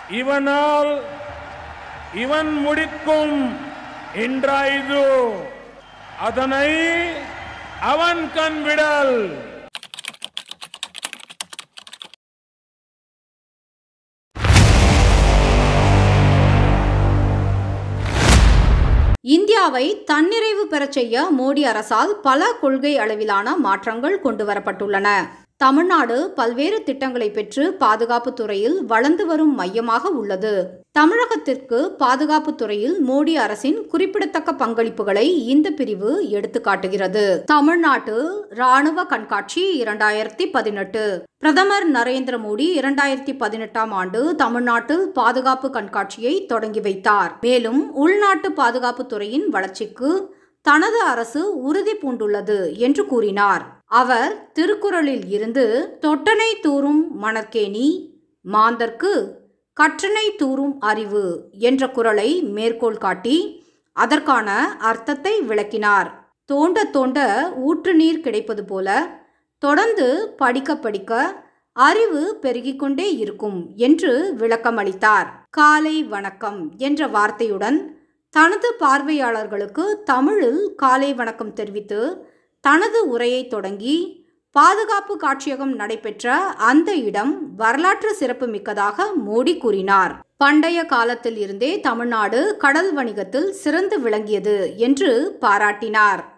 இவனால் இவன் முடிக்கும் இன்றாயுது அதனை அவன் கண் விடல் இந்தியாவை தன்னிறைவு பெறச் செய்ய மோடி அரசால் பல கொள்கை அளவிலான மாற்றங்கள் கொண்டுவரப்பட்டுள்ளன தமிழ்நாடு பல்வேறு திட்டங்களை பெற்று பாதுகாப்பு துறையில் வளர்ந்து வரும் மையமாக உள்ளது தமிழகத்திற்கு பாதுகாப்பு துறையில் மோடி அரசின் குறிப்பிடத்தக்க பங்களிப்புகளை இந்த பிரிவு எடுத்துக்காட்டுகிறது தமிழ்நாட்டு ராணுவ கண்காட்சி இரண்டாயிரத்தி பதினெட்டு பிரதமர் நரேந்திர மோடி இரண்டாயிரத்தி பதினெட்டாம் ஆண்டு தமிழ்நாட்டில் பாதுகாப்பு கண்காட்சியை தொடங்கி வைத்தார் மேலும் உள்நாட்டு பாதுகாப்பு துறையின் வளர்ச்சிக்கு தனது அரசு உறுதி பூண்டுள்ளது என்று கூறினார் அவர் திருக்குறளில் இருந்து தொட்டனை தூறும் மணற்கேணி மாந்தர்க்கு கற்றனை தூறும் அறிவு என்ற குறளை மேற்கோள் காட்டி அதற்கான அர்த்தத்தை விளக்கினார் தோண்ட தோண்ட ஊற்று நீர் கிடைப்பது போல தொடர்ந்து படிக்க படிக்க அறிவு பெருகிக்கொண்டே இருக்கும் என்று விளக்கமளித்தார் காலை வணக்கம் என்ற வார்த்தையுடன் தனது பார்வையாளர்களுக்கு தமிழில் காலை வணக்கம் தெரிவித்து தனது உரையை தொடங்கி பாதுகாப்பு காட்சியகம் நடைபெற்ற அந்த இடம் வரலாற்று சிறப்பு மிக்கதாக மோடி கூறினார் பண்டைய காலத்தில் இருந்தே தமிழ்நாடு கடல் வணிகத்தில் சிறந்து விளங்கியது என்று பாராட்டினார்